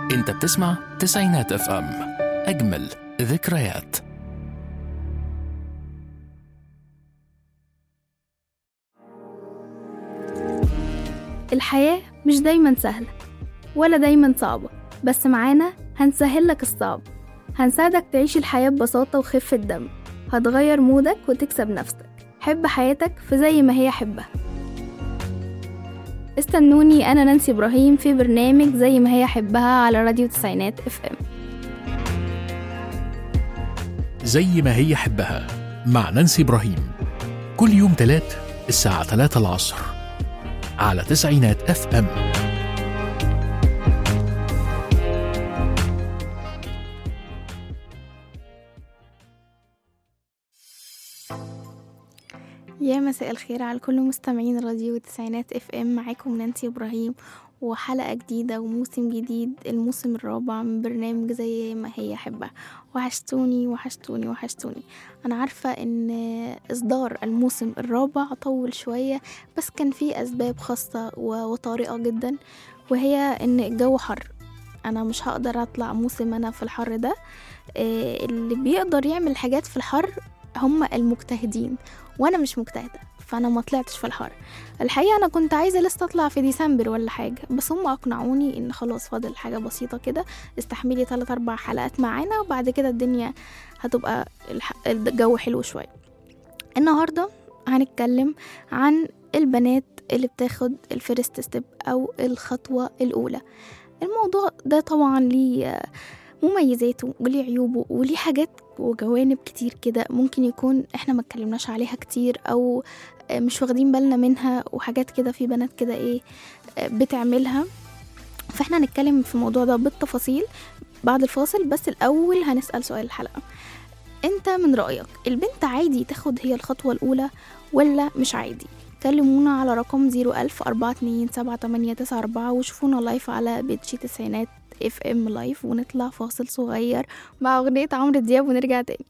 انت بتسمع تسعينات اف ام اجمل ذكريات الحياة مش دايما سهلة ولا دايما صعبة بس معانا هنسهل لك الصعب هنساعدك تعيش الحياة ببساطة وخفة دم هتغير مودك وتكسب نفسك حب حياتك في زي ما هي حبها استنوني أنا نانسي إبراهيم في برنامج زي ما هي حبها على راديو تسعينات اف ام زي ما هي حبها مع نانسي إبراهيم كل يوم تلات الساعة 3 العصر على تسعينات اف ام يا مساء الخير على كل مستمعين راديو التسعينات اف ام معاكم نانسي ابراهيم وحلقة جديدة وموسم جديد الموسم الرابع من برنامج زي ما هي حبة وحشتوني وحشتوني وحشتوني أنا عارفة إن إصدار الموسم الرابع طول شوية بس كان فيه أسباب خاصة و- وطارئة جدا وهي إن الجو حر أنا مش هقدر أطلع موسم أنا في الحر ده إيه، اللي بيقدر يعمل حاجات في الحر هم المجتهدين وانا مش مجتهده فانا ما طلعتش في الحر الحقيقه انا كنت عايزه لسه اطلع في ديسمبر ولا حاجه بس هم اقنعوني ان خلاص فاضل حاجه بسيطه كده استحملي 3 4 حلقات معانا وبعد كده الدنيا هتبقى الح- الجو حلو شويه النهارده هنتكلم عن البنات اللي بتاخد الفيرست ستيب او الخطوه الاولى الموضوع ده طبعا ليه مميزاته وليه عيوبه وليه حاجات وجوانب كتير كده ممكن يكون احنا ما اتكلمناش عليها كتير او مش واخدين بالنا منها وحاجات كده في بنات كده ايه بتعملها فاحنا هنتكلم في الموضوع ده بالتفاصيل بعد الفاصل بس الاول هنسأل سؤال الحلقة انت من رأيك البنت عادي تاخد هي الخطوة الاولى ولا مش عادي كلمونا على رقم 01000 427 وشوفونا لايف على بيتشي تسعينات اف ام لايف ونطلع فاصل صغير مع اغنية عمرو دياب ونرجع تاني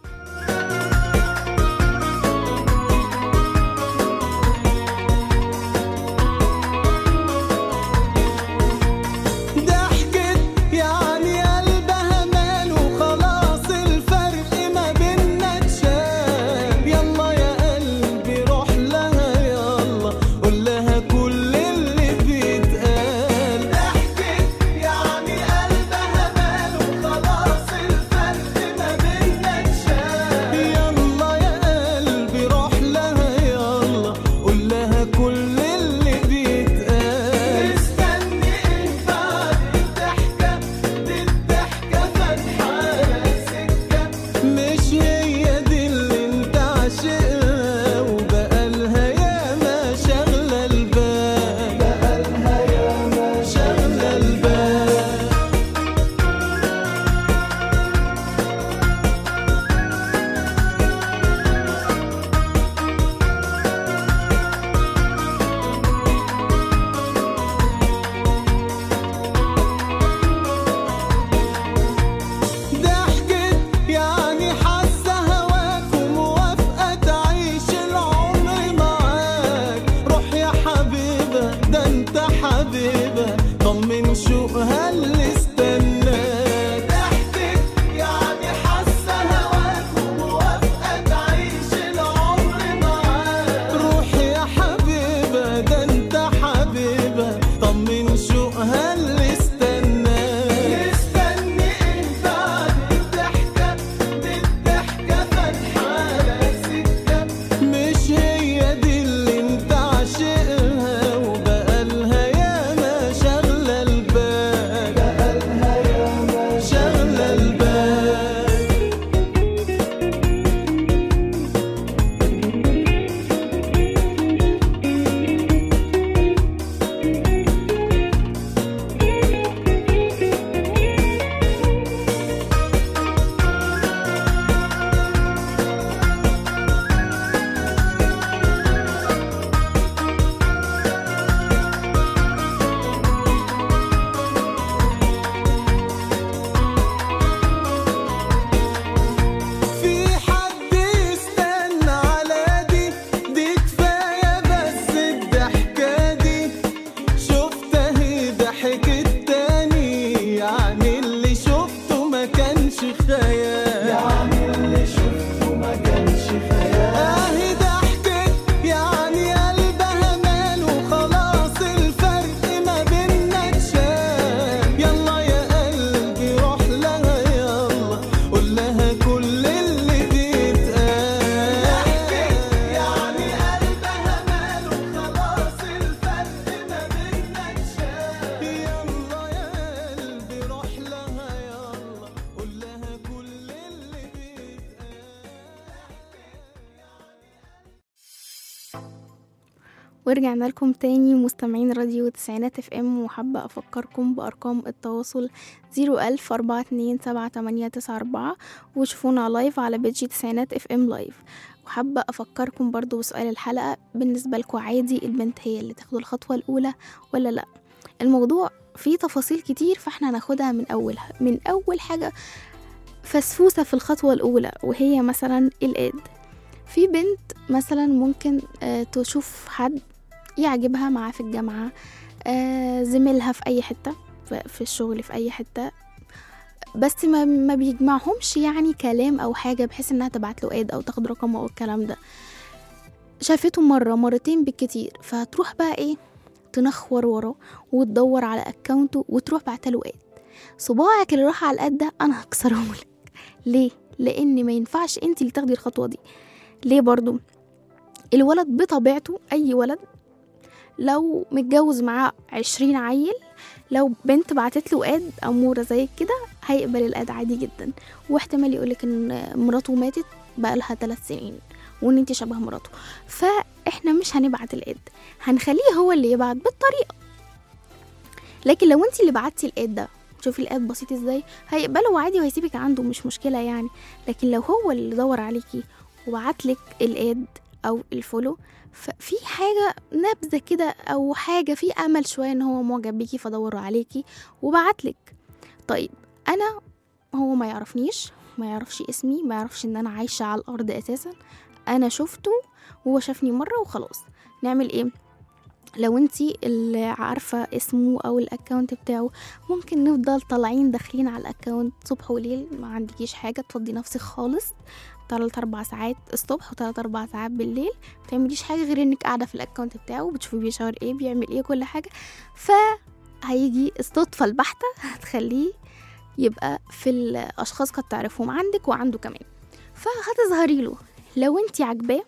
ضحكت يعني قلبها ماله خلاص الفرق ما بينا اتشال يلا يا قلبي روح لها يلا قول لها كل اللي بيتقال ضحكت يعني قلبها ماله خلاص الفرق ما بينا اتشال يلا يا قلبي روح لها يلا قول لها كل اللي بيتقال مستني بعد الضحكة دي الضحكة فاتحة سكة مش هي دي اللي انت عاشقها وبقالها ياما شاغلة البال بقالها ياما شاغلة البال ضحكت يعني حاسة هواك وموافقة تعيش العمر معاك روح يا حبيبة ده انت حبيبة طمن شوقها اللي استناك ضحكت يعني حاسة هواك وموافقة تعيش العمر معاك روح يا حبيبة ده انت حبيبة طمن شوقها اللي استناك مستني انت بعد الضحكة دي الضحكة فاتحة سكة مش هي دي اللي انت عاشقها وبقالها ياما شاغلة البال ورجعنا لكم تاني مستمعين راديو تسعينات اف ام وحابة افكركم بارقام التواصل زيرو الف اربعة اتنين سبعة تمانية تسعة اربعة وشوفونا لايف على بيجي تسعينات اف ام لايف وحابة افكركم برضو بسؤال الحلقة بالنسبة لكم عادي البنت هي اللي تاخد الخطوة الاولى ولا لا الموضوع فيه تفاصيل كتير فاحنا هناخدها من اولها من اول حاجة فسفوسة في الخطوة الاولى وهي مثلا الاد في بنت مثلا ممكن آه، تشوف حد يعجبها معاه في الجامعة آه، زميلها في أي حتة ف- في الشغل في أي حتة بس ما, ما بيجمعهمش يعني كلام أو حاجة بحيث إنها تبعت له اد أو تاخد رقمه أو الكلام ده شافته مرة مرتين بالكتير فهتروح بقى إيه تنخور وراه وتدور على أكاونته وتروح بعتله اد صباعك اللي راح على الاد ده أنا هكسرهولك ليه؟ لأن ما ينفعش انت اللي تاخدي الخطوة دي ليه برضو الولد بطبيعته أي ولد لو متجوز معاه عشرين عيل لو بنت بعتت له اد أمورة زي كده هيقبل الاد عادي جدا واحتمال يقولك ان مراته ماتت بقالها ثلاث سنين وان انت شبه مراته فاحنا مش هنبعت الاد هنخليه هو اللي يبعت بالطريقة لكن لو انت اللي بعتي الاد ده شوفي الاد بسيط ازاي هيقبله عادي وهيسيبك عنده مش مشكلة يعني لكن لو هو اللي دور عليكي وبعتلك الاد او الفولو ففي حاجة نبذة كده أو حاجة في أمل شوية إن هو معجب بيكي فدوروا عليكي وبعتلك طيب أنا هو ما يعرفنيش ما يعرفش اسمي ما يعرفش إن أنا عايشة على الأرض أساسا أنا شفته وهو شافني مرة وخلاص نعمل إيه لو انتي اللي عارفة اسمه او الاكونت بتاعه ممكن نفضل طالعين داخلين على الاكونت صبح وليل ما عندكيش حاجة تفضي نفسك خالص تلات اربع ساعات الصبح وتلات اربع ساعات بالليل متعمليش حاجة غير انك قاعدة في الاكونت بتاعه بتشوفي بيشاور ايه بيعمل ايه كل حاجة فهيجي الصدفة البحتة هتخليه يبقى في الاشخاص قد تعرفهم عندك وعنده كمان فهتظهري له لو انتي عاجباه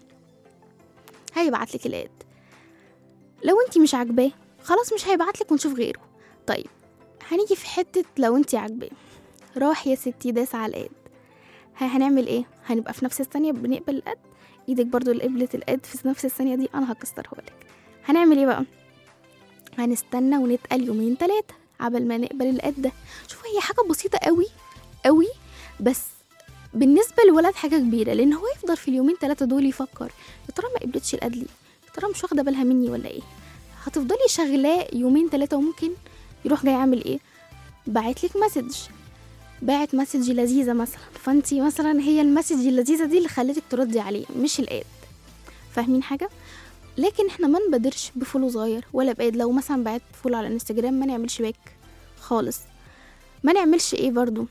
هيبعتلك الاد لو انتي مش عاجباه خلاص مش هيبعتلك ونشوف غيره طيب هنيجي في حتة لو انتي عاجباه راح يا ستي داس على الاد ها هنعمل ايه هنبقى في نفس الثانية بنقبل الاد ايدك برضو اللي قبلت الاد في نفس الثانية دي انا هكسرها لك هنعمل ايه بقى هنستنى ونتقل يومين تلاتة عبل ما نقبل الاد ده شوف هي حاجة بسيطة قوي قوي بس بالنسبة للولد حاجة كبيرة لأن هو يفضل في اليومين تلاتة دول يفكر يا ترى ما قبلتش الاد ليه يا ترى مش واخدة بالها مني ولا ايه هتفضلي شغلاه يومين تلاتة وممكن يروح جاي يعمل ايه باعتلك مسج باعت مسج لذيذة مثلا فانتي مثلا هي المسج اللذيذة دي اللي خلتك تردي عليه مش الاد فاهمين حاجة لكن احنا ما نبادرش بفولو صغير ولا باد لو مثلا بعت فولو على الانستجرام ما نعملش باك خالص ما نعملش ايه برضو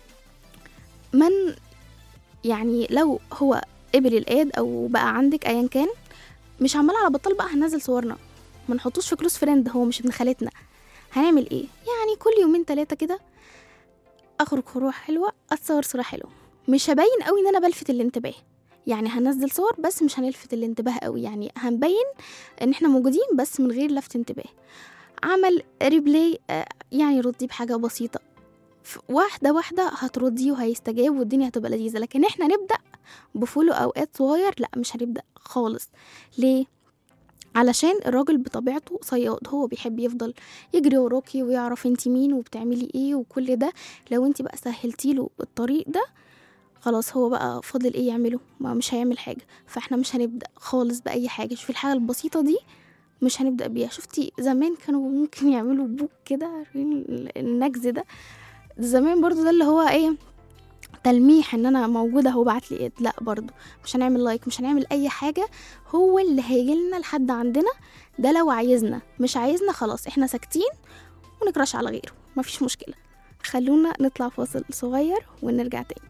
من يعني لو هو قبل الاد او بقى عندك ايا كان مش عمال على بطال بقى هننزل صورنا ما نحطوش في كلوز فريند هو مش ابن خالتنا هنعمل ايه يعني كل يومين ثلاثة كده اخرج خروج حلوة اتصور صورة حلوة مش هبين قوي ان انا بلفت الانتباه يعني هنزل صور بس مش هنلفت الانتباه قوي يعني هنبين ان احنا موجودين بس من غير لفت انتباه عمل ريبلاي آه، يعني ردي بحاجة بسيطة ف- واحدة واحدة هتردي وهيستجاب والدنيا هتبقى لذيذة لكن احنا نبدأ بفولو اوقات صغير لا مش هنبدأ خالص ليه علشان الراجل بطبيعته صياد هو بيحب يفضل يجري وراكي ويعرف انت مين وبتعملي ايه وكل ده لو انت بقى سهلتي له الطريق ده خلاص هو بقى فاضل ايه يعمله ما مش هيعمل حاجة فاحنا مش هنبدأ خالص بأي حاجة شوفي الحاجة البسيطة دي مش هنبدأ بيها شفتي زمان كانوا ممكن يعملوا بوك كده عارفين ال- النجز ده زمان برضو ده اللي هو ايه تلميح ان انا موجوده هو بعت لي ايد لا برضو مش هنعمل لايك مش هنعمل اي حاجه هو اللي هيجيلنا لحد عندنا ده لو عايزنا مش عايزنا خلاص احنا ساكتين ونكرش على غيره مفيش مشكله خلونا نطلع فاصل صغير ونرجع تاني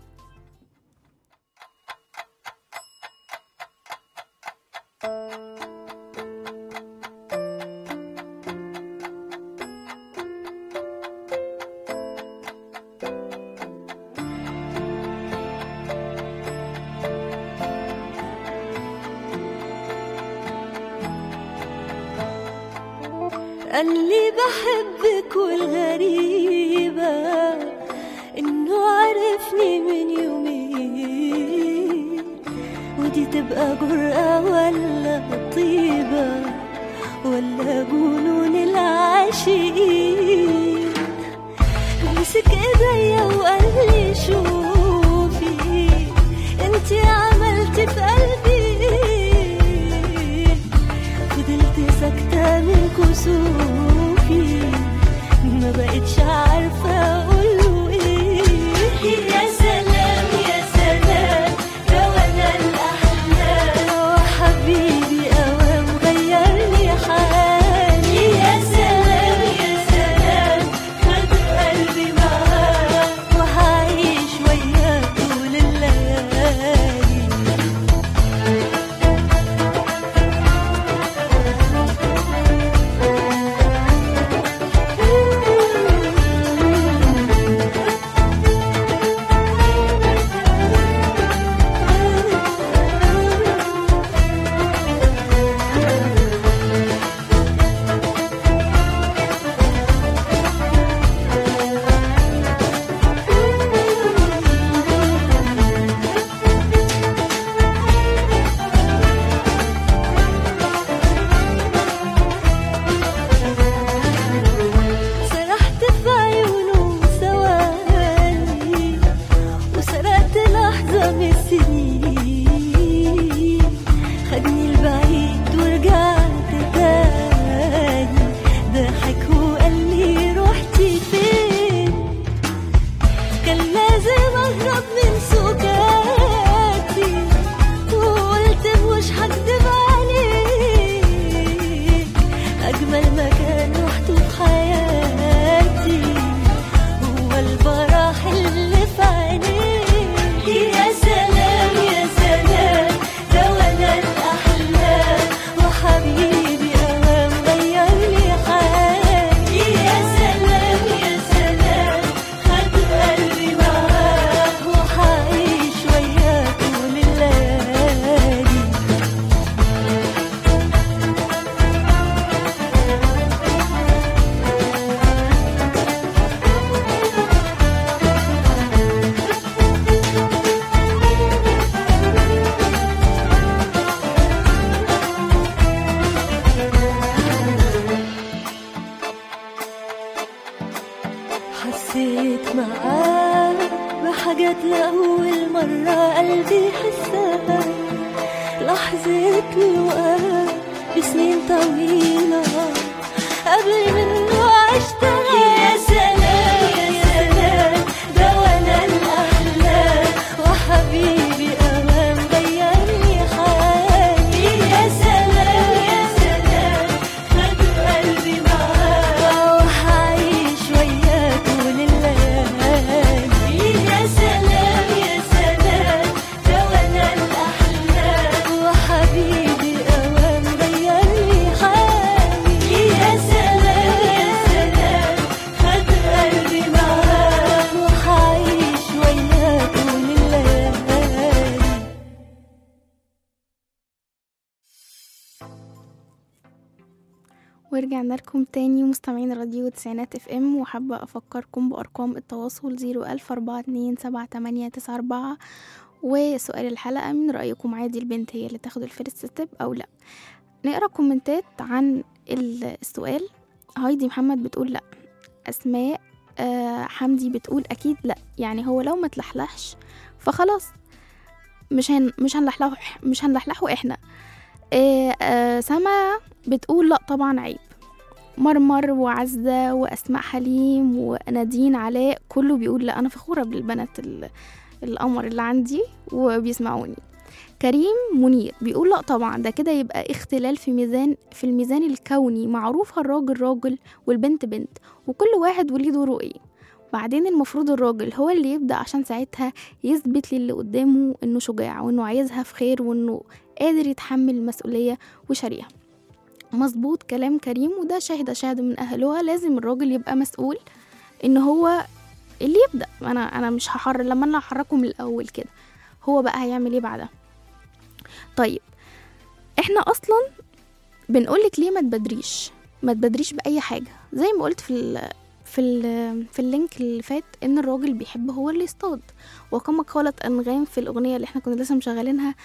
قال لي بحبك والغريبة إنه عرفني من يومين ودي تبقى جرأة ولا طيبة ولا جنون العاشقين مسك ايديا وقال لي شوفي انتي عملتي في قلبي فضلت ساكتة من كسوفي ما بقتش عارفة أقوله إيه يا سلام يا سلام ده وأنا الأحلام وحبيبي أوام غيرني حالي يا سلام يا سلام خد قلبي معاه وهعيش وياه طول الليالي سرحت في عيونه ثواني وسرقت لحظة من السنين خدني البعيد ورجعت تاني ضحك وقال لي رحتي فين كان لازم اهرب من سكاتي وقلت مش هكدب عليك اجمل مكان رحته في حياتي هو الفرح اللي في عينيك يا سلام يا سلام ده وانا الاحلام وحبيبي اوام غير لي حالي يا سلام يا سلام خد قلبي معاه وحعيش وياه طول الليالي حسيت معاه بحاجات لأول مرة قلبي يحسها لحظة لقاء بسنين طويلة قبل منه عشتها يا سلام يا سلام ده وانا الأحلام وحبيبي أمام غيرني حالي يا سلام يا سلام خد قلبي معاه وحعيش وياه طول الليالي يا سلام يا سلام ده وانا الأحلام وحبيبي أوام غيرني حالي يا سلام يا سلام خد قلبي معاه وحعيش وياه طول الليالي ورجعنا لكم تاني مستمعين راديو تسعينات اف ام وحابة افكركم بارقام التواصل زيرو الف اربعة اتنين سبعة تمانية تسعة اربعة وسؤال الحلقة من رأيكم عادي البنت هي اللي تاخد الفيرست ستيب او لا نقرا كومنتات عن ال- السؤال هايدي محمد بتقول لا اسماء آه حمدي بتقول اكيد لا يعني هو لو ما تلحلحش فخلاص مش هن مش هنلحلحه مش هنلحلحه احنا آه آه سما بتقول لا طبعا عيب مرمر وعزة وأسماء حليم ونادين علاء كله بيقول لا أنا فخورة بالبنات ال- القمر اللي عندي وبيسمعوني كريم منير بيقول لا طبعا ده كده يبقى اختلال في ميزان في الميزان الكوني معروف الراجل راجل والبنت بنت وكل واحد وليه دوره ايه بعدين المفروض الراجل هو اللي يبدأ عشان ساعتها يثبت للي قدامه انه شجاع وانه عايزها في خير وانه قادر يتحمل المسؤولية وشاريها مظبوط كلام كريم وده شاهد شاهد من أهلها لازم الراجل يبقى مسؤول إن هو اللي يبدأ أنا أنا مش هحرر لما أنا هحركه من الأول كده هو بقى هيعمل إيه بعدها طيب إحنا أصلا بنقولك ليه ما تبدريش ما تبدريش بأي حاجة زي ما قلت في ال في ال في اللينك اللي فات ان الراجل بيحب هو اللي يصطاد وكما قالت انغام في الاغنيه اللي احنا كنا لسه مشغلينها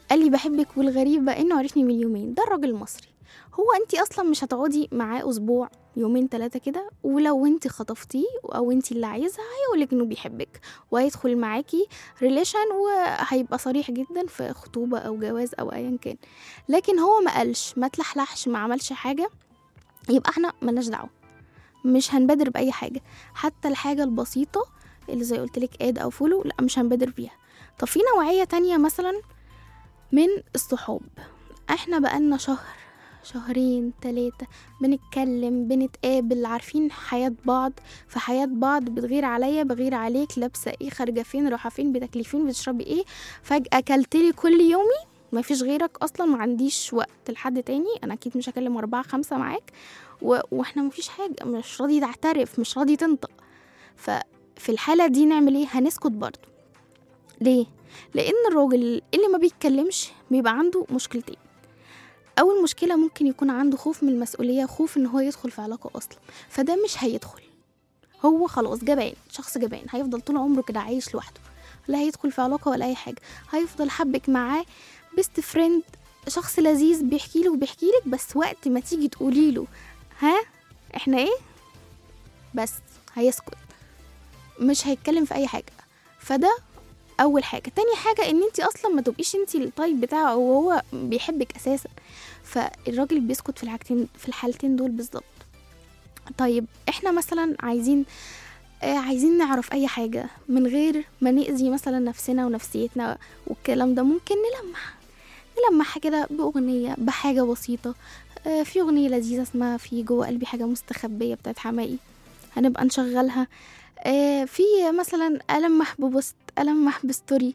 قال لي بحبك والغريب بقى انه عرفني من يومين ده الراجل المصري هو انت اصلا مش هتقعدي معاه اسبوع يومين ثلاثة كده ولو انت خطفتيه او انت اللي عايزها هيقولك انه بيحبك وهيدخل معاكي ريليشن وهيبقى صريح جدا في خطوبة او جواز او ايا كان لكن هو ما قالش ما تلحلحش ما عملش حاجة يبقى احنا ملناش دعوة مش هنبادر بأي حاجة حتى الحاجة البسيطة اللي زي قلت لك اد او فولو لا مش هنبادر بيها طب في نوعية تانية مثلا من الصحاب احنا بقالنا شهر شهرين تلاتة بنتكلم بنتقابل عارفين حياة بعض في حياة بعض بتغير عليا بغير عليك لابسة ايه خارجة فين رايحة فين بتاكلي فين بتشربي ايه فجأة اكلتلي كل يومي ما فيش غيرك اصلا ما عنديش وقت لحد تاني انا اكيد مش هكلم اربعة خمسة معاك و... واحنا ما فيش حاجة مش راضي تعترف مش راضي تنطق ففي الحالة دي نعمل ايه هنسكت برضه ليه لان الراجل اللي ما بيتكلمش بيبقى عنده مشكلتين اول مشكله ممكن يكون عنده خوف من المسؤوليه خوف ان هو يدخل في علاقه اصلا فده مش هيدخل هو خلاص جبان شخص جبان هيفضل طول عمره كده عايش لوحده لا هيدخل في علاقه ولا اي حاجه هيفضل حبك معاه بيست فريند شخص لذيذ بيحكي له وبيحكي لك بس وقت ما تيجي تقولي له ها احنا ايه بس هيسكت مش هيتكلم في اي حاجه فده اول حاجه تاني حاجه ان انت اصلا ما تبقيش انت الطيب بتاعه وهو بيحبك اساسا فالراجل بيسكت في الحاجتين في الحالتين دول بالظبط طيب احنا مثلا عايزين آه عايزين نعرف اي حاجه من غير ما نأذي مثلا نفسنا ونفسيتنا والكلام ده ممكن نلمح نلمح كده باغنيه بحاجه بسيطه آه في اغنيه لذيذه اسمها في جوه قلبي حاجه مستخبيه بتاعت حماقي هنبقى نشغلها آه في مثلا ألمح ببوست ألمح بستوري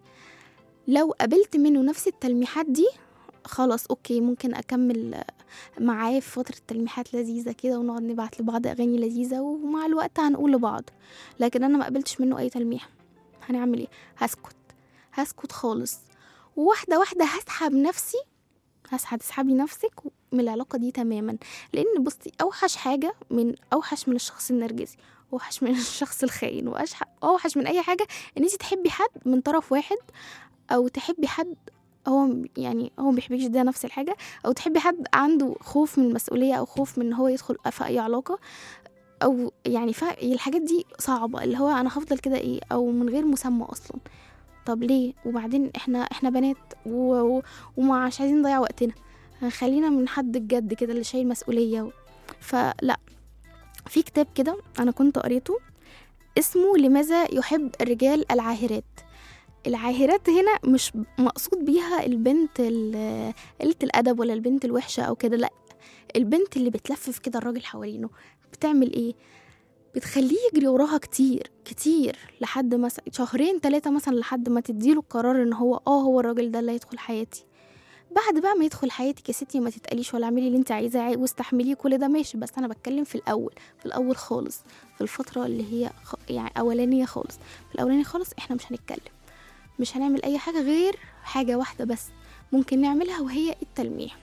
لو قابلت منه نفس التلميحات دي خلاص اوكي ممكن اكمل معاه في فترة تلميحات لذيذة كده ونقعد نبعت لبعض اغاني لذيذة ومع الوقت هنقول لبعض لكن انا ما قابلتش منه اي تلميح هنعمل ايه هسكت هسكت خالص وواحدة واحدة هسحب نفسي هسحب تسحبي نفسك من العلاقة دي تماما لان بصي اوحش حاجة من اوحش من الشخص النرجسي اوحش من الشخص الخاين وأشح- اوحش من اي حاجه ان انت تحبي حد من طرف واحد او تحبي حد هو يعني هو ما بيحبكش ده نفس الحاجه او تحبي حد عنده خوف من المسؤوليه او خوف من ان هو يدخل في اي علاقه او يعني فا الحاجات دي صعبه اللي هو انا هفضل كده ايه او من غير مسمى اصلا طب ليه وبعدين احنا احنا بنات و... و... ومش عايزين نضيع وقتنا خلينا من حد الجد كده اللي شايل مسؤوليه و... فلا في كتاب كده انا كنت قريته اسمه لماذا يحب الرجال العاهرات العاهرات هنا مش مقصود بيها البنت ال- قلة الأدب ولا البنت الوحشة أو كده لأ البنت اللي بتلفف كده الراجل حوالينه بتعمل ايه بتخليه يجري وراها كتير كتير لحد مثلا شهرين ثلاثة مثلا لحد ما تديله القرار ان هو اه هو الراجل ده اللي هيدخل حياتي بعد بقى ما يدخل حياتك يا ستي ما تتقليش ولا اعملي اللي انت عايزاه واستحمليه كل ده ماشي بس انا بتكلم في الاول في الاول خالص في الفتره اللي هي خ... يعني اولانيه خالص في الاولانيه خالص احنا مش هنتكلم مش هنعمل اي حاجه غير حاجه واحده بس ممكن نعملها وهي التلميح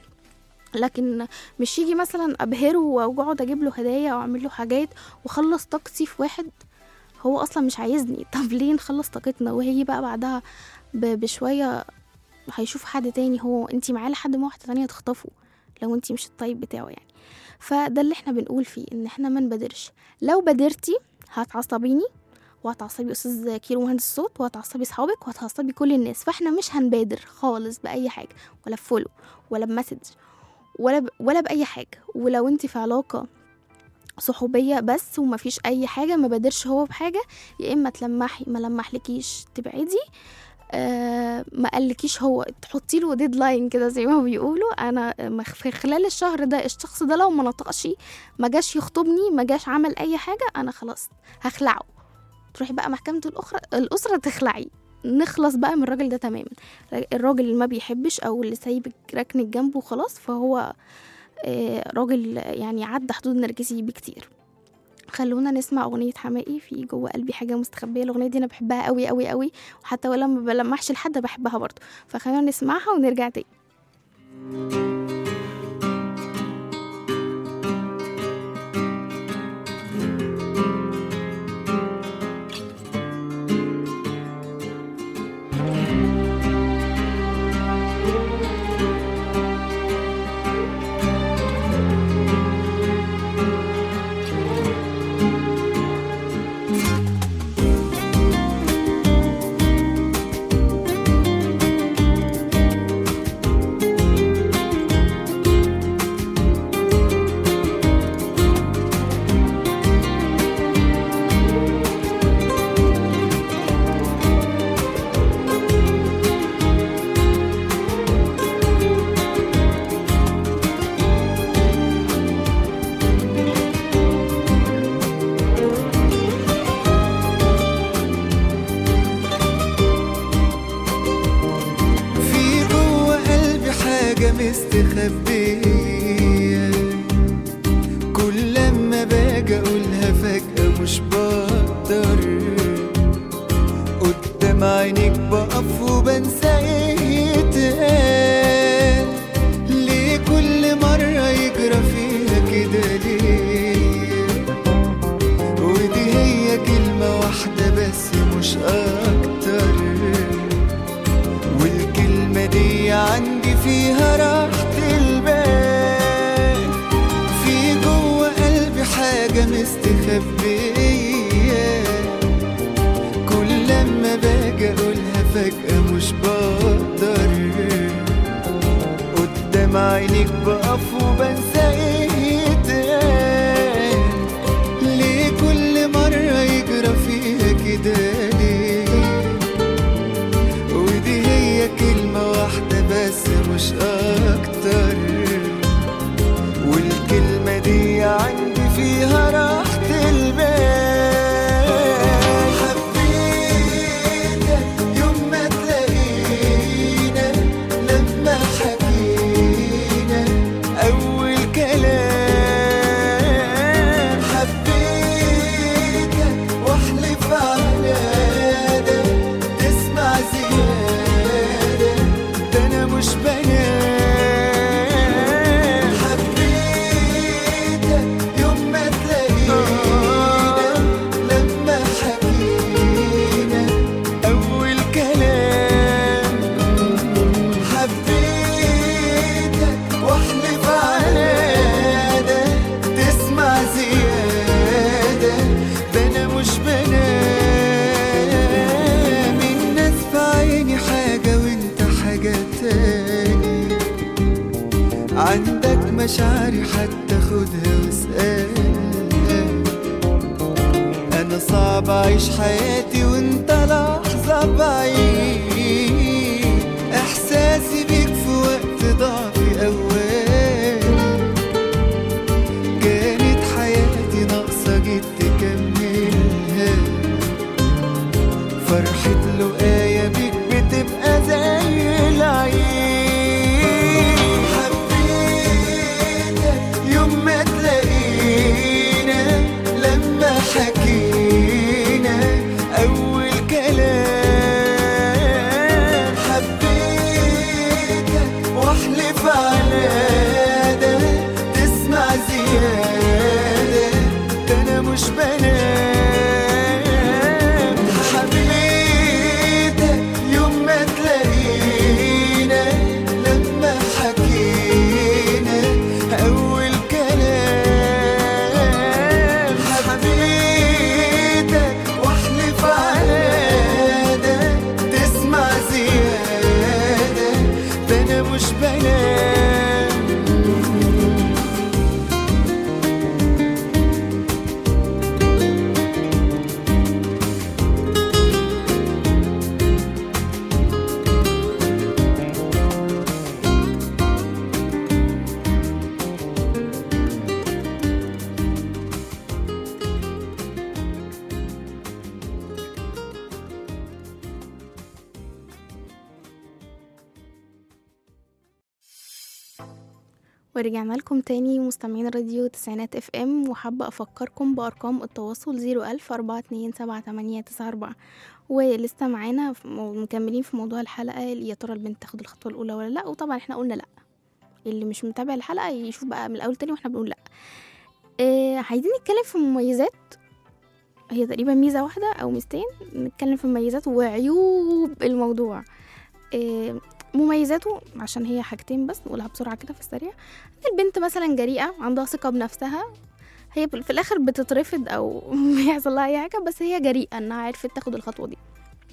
لكن مش يجي مثلا ابهره واقعد اجيب له هدايا واعمل له حاجات واخلص طاقتي في واحد هو اصلا مش عايزني طب ليه نخلص طاقتنا وهي بقى بعدها ب- بشويه هيشوف حد تاني هو انتي معاه لحد ما واحده تانية تخطفه لو انتي مش الطيب بتاعه يعني فده اللي احنا بنقول فيه ان احنا ما نبادرش لو بادرتي هتعصبيني وهتعصبي استاذ كيلو مهندس الصوت وهتعصبي صحابك وهتعصبي كل الناس فاحنا مش هنبادر خالص باي حاجه ولا بفولو ولا بمسج ولا ب... ولا باي حاجه ولو انت في علاقه صحوبيه بس ومفيش اي حاجه ما بادرش هو بحاجه يا اما تلمحي ما لمحلكيش تبعدي آه ما قالكيش هو تحطي له ديدلاين كده زي ما بيقولوا انا مخ- في خلال الشهر ده الشخص ده لو ما نطقش ما جاش يخطبني ما جاش عمل اي حاجه انا خلاص هخلعه تروحي بقى محكمه الاخرى الاسره تخلعي نخلص بقى من الراجل ده تماما الراجل اللي ما بيحبش او اللي سايبك ركنك جنبه خلاص فهو آه، راجل يعني عدى حدود النرجسي بكتير خلونا نسمع أغنية حماقي في جوه قلبي حاجة مستخبية الأغنية دي أنا بحبها قوي قوي قوي وحتى ولما ما بلمحش لحد بحبها برضه فخلونا نسمعها ونرجع تاني حاجة مستخبية كل لما باجي اقولها فجأة مش بقدر قدام عينيك بقف وبنسى ايه اتقال ليه كل مرة يجرى فيها كده ليه ودي هي كلمة واحدة بس مش أكتر والكلمة دي عندي فيها راحة البال حبيتك يوم ما تلاقينا لما حكينا أول كلام حبيتك واحلف على ده تسمع زيادة ده أنا مش بنام حبيتك يوم ما تلاقينا لما حكينا أول كلام حبيتك واحلف على ده تسمع زيادة ده أنا مش بنام الناس في عيني حاجة وانت حاجة تاني عندك مشاعري حتى خدها واسألها أنا صعب أعيش حياتي وأنت لحظة بعيد إحساسي بيك في وقت ضعفي أول كانت حياتي ناقصة جيت تكملها فرحة لقايا بيك بتبقى زي العيد حبيتك يوم ما تلاقينا لما حكينا أول كلام حبيتك واحلف على ده تسمع زيادة ده أنا مش بنام حبيتك يوم ما تلاقينا لما حكينا أول كلام حبيتك واحلف على ده تسمع زيادة ده أنا مش بنام ورجعنا لكم تاني مستمعين راديو تسعينات اف ام وحابة افكركم بارقام التواصل زيرو الف اربعة اتنين سبعة تمانية تسعة اربعة ولسه معانا في مو- مكملين في موضوع الحلقة يا ترى البنت تاخد الخطوة الاولى ولا لا وطبعا احنا قلنا لا اللي مش متابع الحلقة يشوف بقى من الاول تاني واحنا بنقول لا اه عايزين نتكلم في مميزات هي تقريبا ميزة واحدة او ميزتين نتكلم في مميزات وعيوب الموضوع اه مميزاته عشان هي حاجتين بس نقولها بسرعة كده في السريع البنت مثلا جريئة عندها ثقة بنفسها هي في الآخر بتترفض أو بيحصل لها أي حاجة بس هي جريئة إنها عرفت تاخد الخطوة دي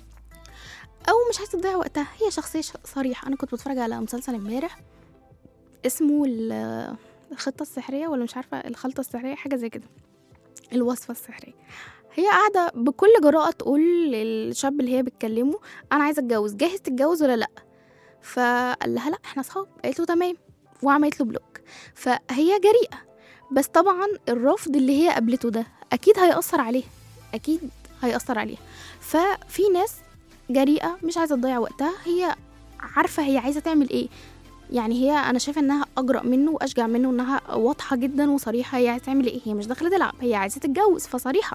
أو مش عايزة تضيع وقتها هي شخصية ش- صريحة أنا كنت بتفرج على مسلسل امبارح اسمه ال- الخطة السحرية ولا مش عارفة الخلطة السحرية حاجة زي كده الوصفة السحرية هي قاعدة بكل جراءة تقول للشاب اللي هي بتكلمه أنا عايزة أتجوز جاهز تتجوز ولا لأ فقال لها لأ احنا صحاب قالت له تمام وعملت له بلوك فهي جريئة بس طبعا الرفض اللي هي قابلته ده أكيد هيأثر عليها أكيد هيأثر عليها ففي ناس جريئة مش عايزة تضيع وقتها هي عارفة هي عايزة تعمل ايه يعني هي انا شايفه انها اجرأ منه واشجع منه انها واضحه جدا وصريحه هي عايزه تعمل ايه هي مش داخله تلعب هي عايزه تتجوز فصريحه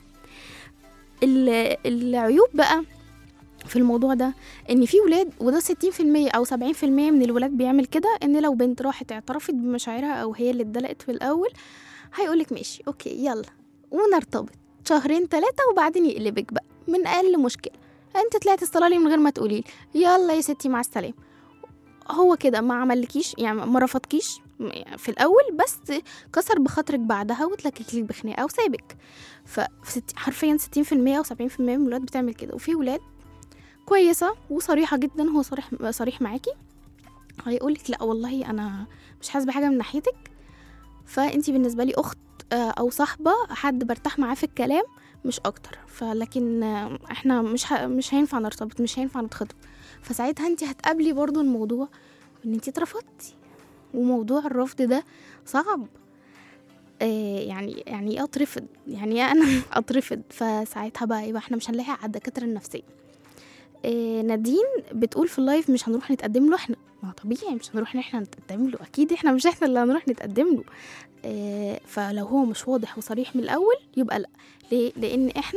ال- العيوب بقى في الموضوع ده ان في ولاد وده 60% او 70% من الولاد بيعمل كده ان لو بنت راحت اعترفت بمشاعرها او هي اللي اتدلقت في الاول هيقولك ماشي اوكي يلا ونرتبط شهرين ثلاثة وبعدين يقلبك بقى من اقل مشكلة انت طلعت الصلاة لي من غير ما تقولي يلا يا ستي مع السلامة هو كده ما عملكيش يعني ما رفضكيش م- في الاول بس كسر بخاطرك بعدها وتلكك لك بخناقه وسابك ففي حرفيا 60% او 70% من الولاد بتعمل كده وفي ولاد كويسه وصريحه جدا هو صريح صريح معاكي هيقولك لا والله انا مش حاسس بحاجه من ناحيتك فانتي بالنسبه لي اخت آه، او صاحبه حد برتاح معاه في الكلام مش اكتر فلكن آه، احنا مش ه... مش هينفع نرتبط مش هينفع نتخطب فساعتها انت هتقابلي برضو الموضوع ان انت اترفضتي وموضوع الرفض ده صعب آه يعني يعني ايه اترفض يعني ايه انا اترفض فساعتها بقى يبقى احنا مش هنلاقي على الدكاتره النفسيه آه نادين بتقول في اللايف مش هنروح نتقدم له احنا ما طبيعي مش هنروح ان احنا نتقدم له اكيد احنا مش احنا اللي هنروح نتقدم له آه فلو هو مش واضح وصريح من الاول يبقى لا ليه لان احنا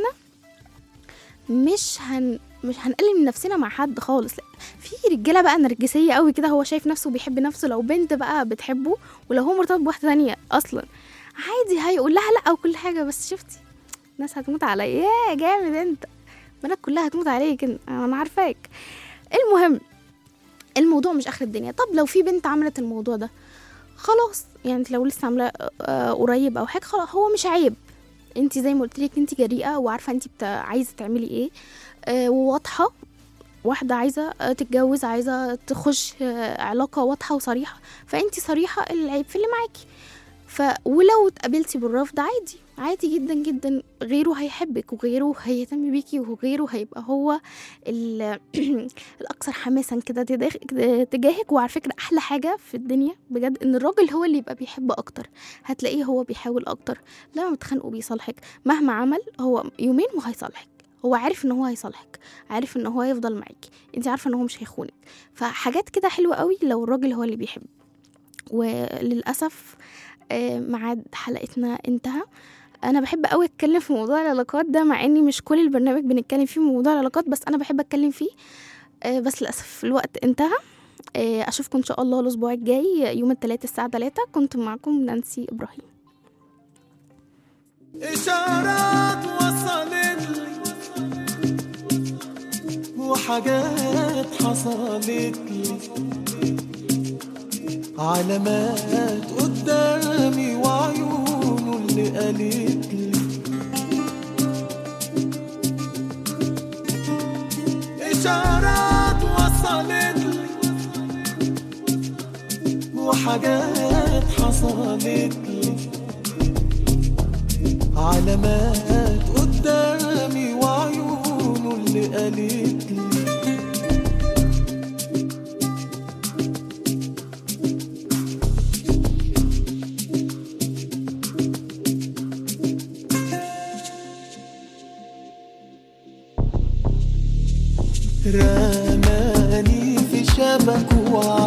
مش هن مش هنقلل من نفسنا مع حد خالص لا في رجاله بقى نرجسيه قوي كده هو شايف نفسه بيحب نفسه لو بنت بقى بتحبه ولو هو مرتبط بواحده ثانيه اصلا عادي هيقول لها لا وكل حاجه بس شفتي الناس هتموت عليا يا جامد انت بنات كلها هتموت عليك انت انا عارفاك المهم الموضوع مش اخر الدنيا طب لو في بنت عملت الموضوع ده خلاص يعني انت لو لسه عامله آه، قريب او حاجه خلاص هو مش عيب انت زي ما قلت لك انت جريئه وعارفه انت بتا... عايزه تعملي ايه آه، وواضحه واحدة عايزة آه، تتجوز عايزة تخش آه، علاقة واضحة وصريحة فانت صريحة العيب في اللي معاكي ف ولو اتقابلتي بالرفض عادي عادي جدا جدا غيره هيحبك وغيره هيهتم بيكي وغيره هيبقى هو ال- الاكثر حماسا كده تجاه- تجاهك وعلى فكره احلى حاجه في الدنيا بجد ان الراجل هو اللي يبقى بيحب اكتر هتلاقيه هو بيحاول اكتر لما بتخانقوا بيصالحك مهما عمل هو يومين وهيصالحك هو عارف ان هو هيصالحك عارف ان هو هيفضل معاكي انت عارفه ان هو مش هيخونك فحاجات كده حلوه قوي لو الراجل هو اللي بيحب وللاسف آه، ميعاد حلقتنا انتهى انا بحب قوي اتكلم في موضوع العلاقات ده مع اني مش كل البرنامج بنتكلم فيه موضوع العلاقات بس انا بحب اتكلم فيه آه، بس للاسف الوقت انتهى آه، اشوفكم ان شاء الله الاسبوع الجاي يوم الثلاثاء الساعه 3 كنت معكم نانسي ابراهيم إشارات وصلت لي وحاجات حصلت لي علامات قدامي وعيونه اللي قالت لي إشارات وصلت لي وحاجات حصلت لي علامات قدامي وعيونه اللي قالت لي رماني في شبك وعلى